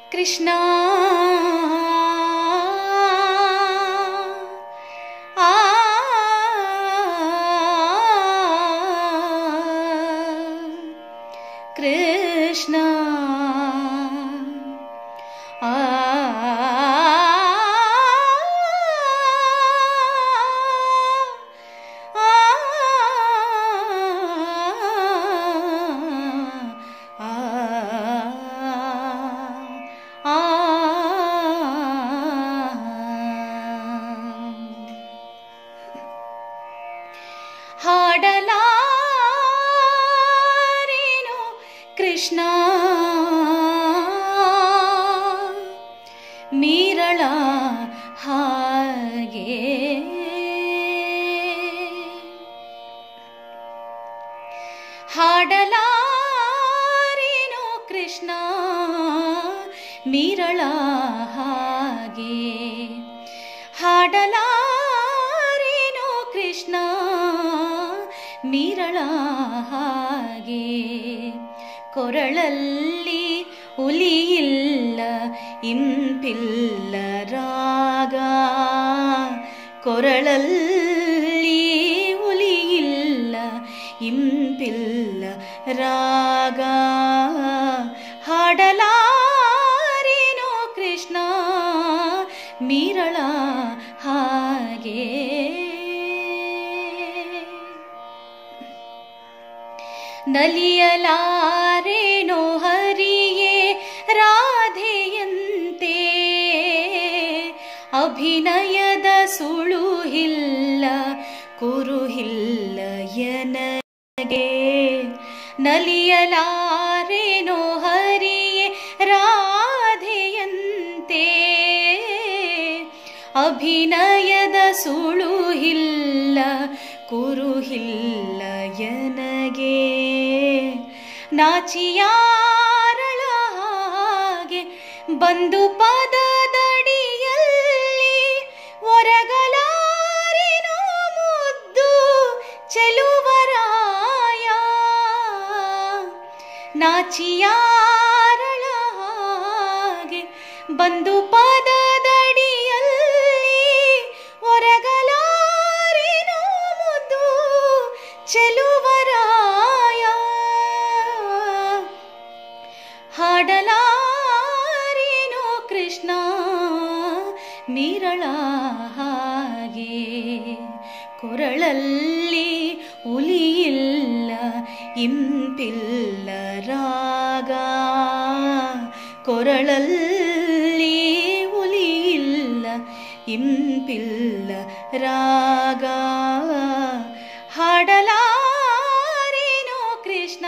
ಕೃಷ್ಣ ಆ ಕೃಷ್ಣ ಆ ಹಾಡಲಾರೇನು ಕೃಷ್ಣ ಮೀರಳ ಹಾಗೆ ಹಾಡಲಾರೇನು ಕೃಷ್ಣ ಮೀರಳ ಹಾಗೆ ಹಾಡಲಾರೇನು ಕೃಷ್ಣ ಮೀರಳ ಹಾಗೆ ಕೊರಳಲ್ಲಿ ಹುಲಿಯಿಲ್ಲ ಇಂಪಿಲ್ಲ ರಾಗ ಕೊರಳಲ್ಲಿ ಹುಲಿಯಿಲ್ಲ ಇಂಪಿಲ್ಲ ರಾಗ ಹಾಡಲಾರೇನೋ ಕೃಷ್ಣ ಮೀರಳ ಹಾಗೆ ನಲಿಯಲಾರೇನೋ ಹರಿಯೇ ರಾಧೆಯಂತೆ ಅಭಿನಯದ ಸುಳುಹಿಲ್ಲ ಕುರುಹಿಲ್ಲ ಎನಗೆ ನಲಿಯಲಾರೇನೋ ಹರಿಯೇ ರಾಧೆಯಂತೆ ಅಭಿನಯದ ಸುಳುಹಿಲ್ಲ ಕುರುಹಿಲ್ಲ ಎನಗೆ ನಾಚಿಯಾರಳ ಹಾಗೆ ಬಂದು ಪದದಡಿಯಲ್ಲಿ ಒರಗಲಾರಿನೋ ಮುದ್ದು ಚೆಲುವರಾಯ ನಾಚಿಯಾರಳ ಹಾಗೆ ಬಂದು ಪದದಡಿಯಲ್ಲಿ ಒರಗಲಾರಿನೋ ಮುದ್ದು ಚೆಲುವರಾಯ ಹಾಡಲಾರೇನೋ ಕೃಷ್ಣ ಮೀರಳ ಹಾಗೆ ಕೊರಳಲ್ಲಿ ಹುಲಿಯಿಲ್ಲ ಇಂಪಿಲ್ಲ ರಾಗ ಕೊರಳಲ್ಲಿ ಹುಲಿಯಿಲ್ಲ ಇಂಪಿಲ್ಲ ರಾಗ ಹಾಡಲಾರೇನೋ ಕೃಷ್ಣ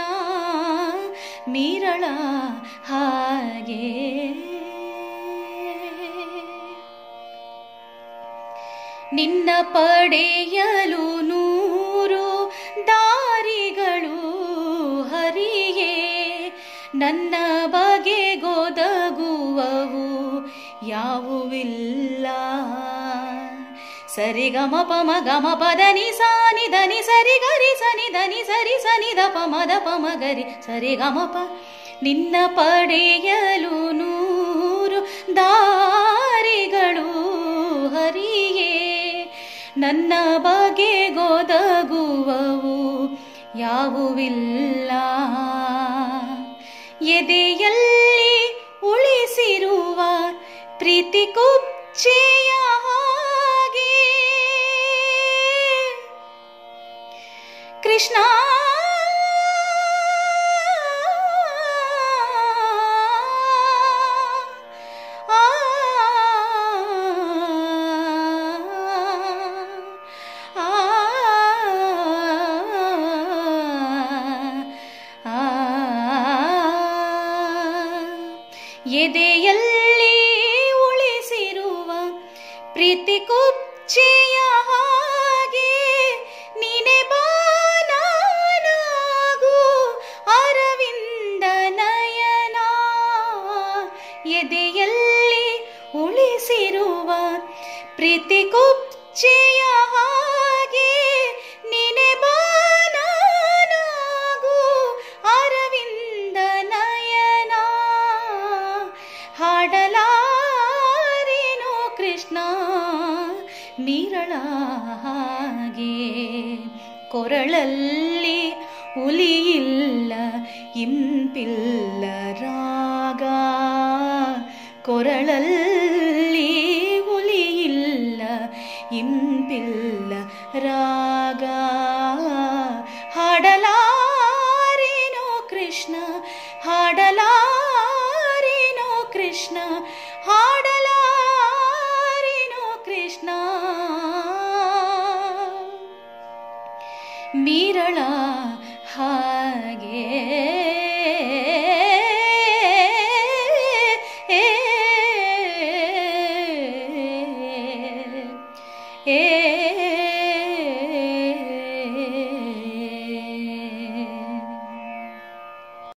ಮೀರಳ ಹಾಗೆ ನಿನ್ನ ಪಡೆಯಲು ನೂರು ದಾರಿಗಳು ಹರಿಯೇ ನನ್ನ ಬಗೆಗೊದಗುವವು ಯಾವುವಿಲ್ಲ ಸರಿ ಗಮ ಪಮ ಗಮ ಪದ ನಿ ಸಾ ನಿ ದ ನಿ ಸರಿ ಗರಿ ಸನಿ ದ ನಿ ಸರಿ ಸನಿ ದ ಪ ಮದ ಪ ಮ ಗರಿ ಸರಿ ಗಮ ಪ ನಿನ್ನ ಪಡೆಯಲು ನೂರು ದಾರಿಗಳು ಹರಿಯೇ ನನ್ನ ಬಗೆಗೊದಗುವವು ಯಾವುವಿಲ್ಲ ಎದೆಯಲ್ಲಿ ಉಳಿಸಿರುವ ಪ್ರೀತಿ ಕುಚ್ಚೆಯ ಹಾಗೆ ಕೃಷ್ಣ ಆ ಆ ಎದೆಯಲ್ಲಿ ಉಳಿಸಿರುವ ಪ್ರೀತಿ ಕುಚ್ಚೆಯ ಹಾಗೆ ನೀನೆ ಬಾನಾಗು ಅರವಿಂದ ನಯನ ಎದೆಯಲ್ಲಿ ಉಳಿಸಿರುವ ಪ್ರೀತಿ ಕುಚ್ಚೆಯ ಹಾಗೆ ನೀನೆ ಬಾನಾಗು ಅರವಿಂದ ನಯನ ಮೀರಳ ಹಾಗೆ ಕೊರಳಲ್ಲಿ ಉಲಿಯಿಲ್ಲ ಇಂಪಿಲ್ಲ ರಾಗ ಕೊರಳಲ್ಲಿ ಉಲಿಯಿಲ್ಲ ಇಂಪಿಲ್ಲ ರಾಗ ಹಾಡಲಾರೇನೋ ಕೃಷ್ಣ ಹಾಡಲಾರೇನೋ ಕೃಷ್ಣ ಹಾಡಲಾರೇನೋ ಕೃಷ್ಣ ಮೀರಳ